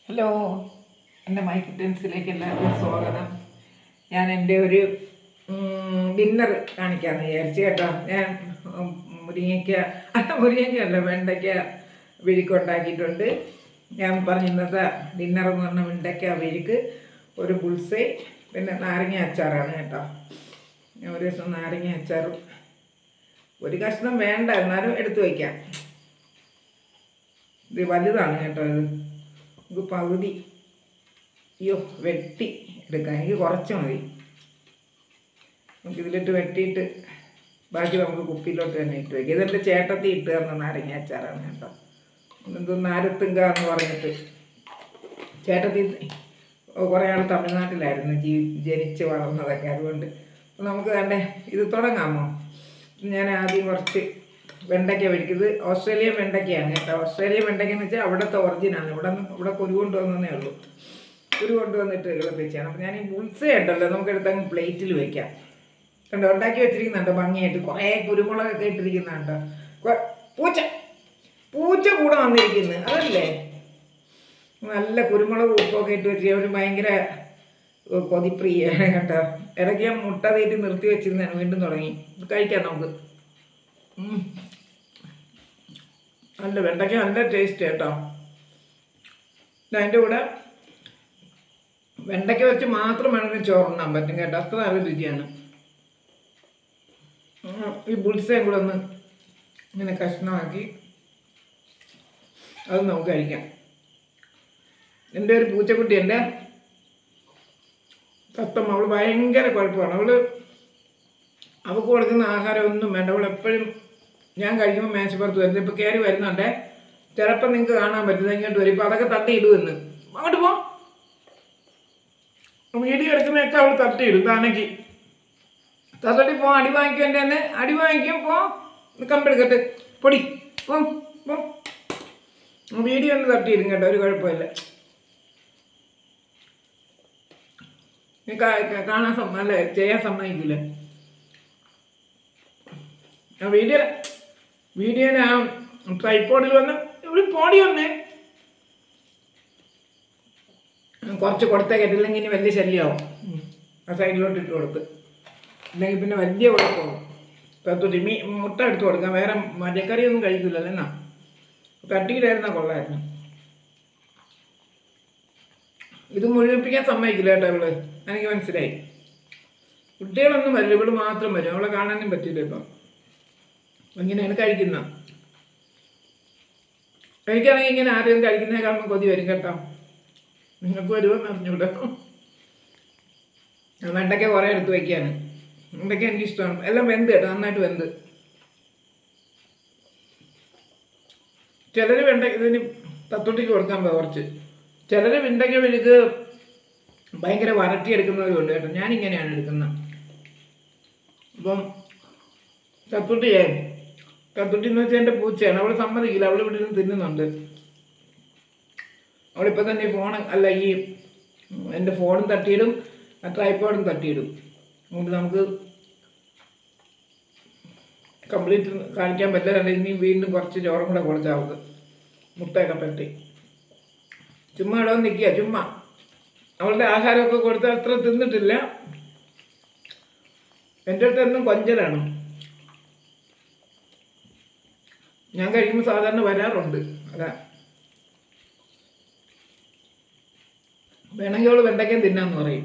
Hello എൻ്റെ my കിറ്റൻസിലേക്ക് എല്ലാവർക്കും സ്വാഗതം ഞാൻ എൻ്റെ ഒരു ഡിന്നർ കാണിക്കാമെന്ന് വിചാരിച്ചു കേട്ടോ ഞാൻ ഉം, മുരിങ്ങയ്ക്ക അല്ല മുരിങ്ങയ്ക്ക അല്ല വെണ്ടയ്ക്ക വിഴുക്കുണ്ടാക്കിയിട്ടുണ്ട് ഞാൻ പറഞ്ഞ ഇന്നത്തെ ഡിന്നർ എന്ന് പറഞ്ഞ വെണ്ടയ്ക്ക വിഴുക്ക് ഒരു ബുൾസൈ പിന്നെ നാരങ്ങ അച്ചാറാണ് കേട്ടോ ഞാൻ ഒരു ദിവസം നാരങ്ങ അച്ചാറും ഒരു കഷ്ണം വേണ്ട എന്നാലും എടുത്തു വയ്ക്കാം ഇത് വലുതാണ് കേട്ടോ ഇത് നമുക്ക് പകുതി അയ്യോ വെട്ടി എടുക്കാം എനിക്ക് കുറച്ച് മതി നമുക്ക് ഇതിലിട്ട് വെട്ടിയിട്ട് ബാക്കി നമുക്ക് കുപ്പിയിലോട്ട് തന്നെ ഇട്ട് വയ്ക്കാം ഇതെൻ്റെ ചേട്ടത്തി ഇട്ട് തന്ന നാരങ്ങ അച്ചാറാണ് കേട്ടോ എന്തോ നാരത്തുങ്ക എന്ന് പറഞ്ഞിട്ട് ചേട്ടത്തി കുറേ ആൾ തമിഴ്നാട്ടിലായിരുന്നു ജീ ജനിച്ച് വളർന്നതൊക്കെ അതുകൊണ്ട് അപ്പോൾ നമുക്ക് വേണ്ടേ ഇത് തുടങ്ങാമോ ഞാൻ ആദ്യം കുറച്ച് വെണ്ടയ്ക്ക മേടിക്കുന്നത് ഓസ്ട്രേലിയൻ വെണ്ടയ്ക്കയാണ് കേട്ടോ ഓസ്ട്രേലിയൻ വെണ്ടയ്ക്ക എന്ന് വെച്ചാൽ അവിടുത്തെ ഒറിജിനാണ് ഇവിടെ നിന്ന് ഇവിടെ കുരു കൊണ്ടുവന്നേ ഉള്ളൂ കുരു കൊണ്ടുവന്നിട്ട് കിളപ്പിച്ചാണ് അപ്പോൾ ഞാൻ ഈ ബുൾസേ ഉണ്ടല്ലോ നമുക്ക് എടുത്തങ്ങ് പ്ലേറ്റിൽ വെക്കാം കണ്ടോ ഉണ്ടാക്കി വെച്ചിരിക്കുന്നുണ്ടോ ഭംഗിയായിട്ട് കുറേ കുരുമുളകൊക്കെ ഇട്ടിരിക്കുന്നുണ്ടോ കൊ- പൂച്ച പൂച്ച കൂടെ വന്നിരിക്കുന്നു അതല്ലേ നല്ല കുരുമുളക് ഉപ്പൊക്കെ ഇട്ട് വെച്ച് ഒരു ഭയങ്കര കൊതിപ്രിയാണ് കേട്ടോ ഇടയ്ക്ക് ഞാൻ മുട്ട തീറ്റി നിർത്തി വെച്ചിരുന്നതാണ് വീണ്ടും തുടങ്ങി ഇത് കഴിക്കാം നമുക്ക് ഉം. നല്ല വെണ്ടയ്ക്ക നല്ല ടേസ്റ്റ് കേട്ടോ ഇത് അതിൻ്റെ കൂടെ വെണ്ടയ്ക്ക വെച്ച് മാത്രം വേണമെങ്കിൽ ചോറുണ്ണാൻ പറ്റും കേട്ടോ അത്ര നല്ല രുചിയാണ് ഉം, ഈ ബുൾസയും കൂടെ ഒന്ന് ഇങ്ങനെ കഷ്ണമാക്കി അത് നമുക്ക് കഴിക്കാം എൻ്റെ ഒരു പൂച്ചക്കുട്ടിയുണ്ട് തത്തമ്മ അവൾ ഭയങ്കര കുഴപ്പമാണ് അവള് അവൾക്ക് കൊടുക്കുന്ന ആഹാരം ഒന്നും വേണ്ട അവൾ എപ്പോഴും ഞാൻ കഴിക്കുമ്പോൾ മേശപ്പുറത്ത് വരുന്നത് ഇപ്പോൾ കയറി വരുന്നുണ്ടേ ചിലപ്പോൾ നിങ്ങൾക്ക് കാണാൻ പറ്റുന്നത് ഇങ്ങോട്ട് വരും ഇപ്പോൾ അതൊക്കെ തട്ടിയിടുമെന്ന് അങ്ങോട്ട് പോ വീഡിയോ എടുക്കുന്നതൊക്കെ അവൾ തട്ടിയിടും താനക്ക് തത്തട്ടി പോ അടി വാങ്ങിക്കും എൻ്റെ തന്നെ അടി വാങ്ങിക്കും പോ കമ്പെടുക്കട്ടെ പൊടി പോ പോ വീഡിയോ ഒന്ന് തട്ടിയിടും കേട്ടോ ഒരു കുഴപ്പമില്ല നീ കാ- കാ- കാണാൻ സമ്മ അല്ല ചെയ്യാൻ സമ്മതിക്കില്ല ആ വീഡിയോ വീഡിയോന് ആ ട്രൈപ്പോഡിൽ വന്ന് ഇവിടെ പോടി വന്നേ കുറച്ച് കൊടുത്തേക്കട്ടെ ഇല്ലെങ്കിൽ ഇനി വലിയ ശല്യമാവും ഉം. ആ സൈഡിലോട്ട് ഇട്ട് കൊടുത്ത് ഇല്ലെങ്കിൽ പിന്നെ വലിയ കുഴപ്പമാവും പത്തുട്ടി മീ മുട്ട എടുത്ത് കൊടുക്കാം വേറെ മരക്കറിയൊന്നും കഴിക്കില്ലല്ലോ എന്നാ തട്ടിയിലായിരുന്നാൽ കൊള്ളായിരുന്നു ഇത് മുഴുവിപ്പിക്കാൻ സമ്മതിക്കില്ല കേട്ടോ ഇവള് എനിക്ക് മനസ്സിലായി കുട്ടികളൊന്നും വരില്ല ഇവള് മാത്രം വരും അവളെ കാണാനും പറ്റില്ല ഇപ്പം ഇങ്ങനെയാണ് കഴിക്കുന്നത് എനിക്കാണെങ്കിൽ ഇങ്ങനെ ആരെയും കഴിക്കുന്നതിനെ കാണുമ്പോൾ കൊതി വരും കേട്ടോ നിങ്ങൾക്ക് വരുമോ എന്ന് അറിഞ്ഞൂടെ ഞാൻ വെണ്ടയ്ക്ക കുറേ എടുത്ത് വയ്ക്കാണ് വെണ്ടയ്ക്ക എനിക്കിഷ്ടമാണ് എല്ലാം വെന്ത് കേട്ടോ നന്നായിട്ട് വെന്ത് ചിലർ വെണ്ട ഇതിന് തത്തൊട്ടിക്ക് കൊടുക്കാൻ പോകും കുറച്ച് ചിലർ വെണ്ടയ്ക്ക വെളുക്ക് ഭയങ്കര വരട്ടിയെടുക്കുന്നവരുണ്ട് കേട്ടോ ഞാനിങ്ങനെയാണ് എടുക്കുന്നത് അപ്പം കത്തുട്ടിയെ കത്തുട്ടി എന്ന് വെച്ചാൽ എൻ്റെ പൂച്ചയാണ് അവൾ സമ്മതിക്കില്ല അവൾ ഇവിടെ നിന്ന് തിന്നുന്നുണ്ട് അവളിപ്പോൾ തന്നെ ഈ ഫോൺ അല്ല ഈ എൻ്റെ ഫോണും തട്ടിയിടും ആ ട്രൈപ്പോഡും തട്ടിയിടും അതുകൊണ്ട് നമുക്ക് കംപ്ലീറ്റ് കാണിക്കാൻ പറ്റില്ല ഇനി വീണ്ടും കുറച്ച് ചോറും കൂടെ കൊടുത്താൽ അവൾക്ക് മുട്ടയൊക്കെ പറ്റി ചുമ്മാ ഇവിടെ വന്ന് നിൽക്കുക ചുമ്മാ അവളുടെ ആഹാരമൊക്കെ കൊടുത്താൽ അത്ര തിന്നിട്ടില്ല എൻ്റെ അടുത്ത് എന്നും കൊഞ്ചലാണ് ഞാൻ കഴിക്കുമ്പോൾ സാധാരണ വരാറുണ്ട് അതാ വേണമെങ്കിൽ അവൾ വെണ്ടയ്ക്കം തിന്നാന്ന് പറയും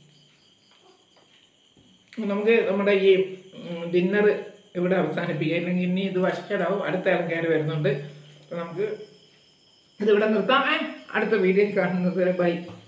നമുക്ക് നമ്മുടെ ഈ ഡിന്നർ ഇവിടെ അവസാനിപ്പിക്കാം ഇല്ലെങ്കിൽ ഇനി ഇത് വശക്കടാവും അടുത്ത ആൾക്കാർ വരുന്നുണ്ട് അപ്പോൾ നമുക്ക് ഇതിവിടെ നിർത്താം ഏ? അടുത്ത വീഡിയോയിൽ കാണുന്നത് വരെ ബൈ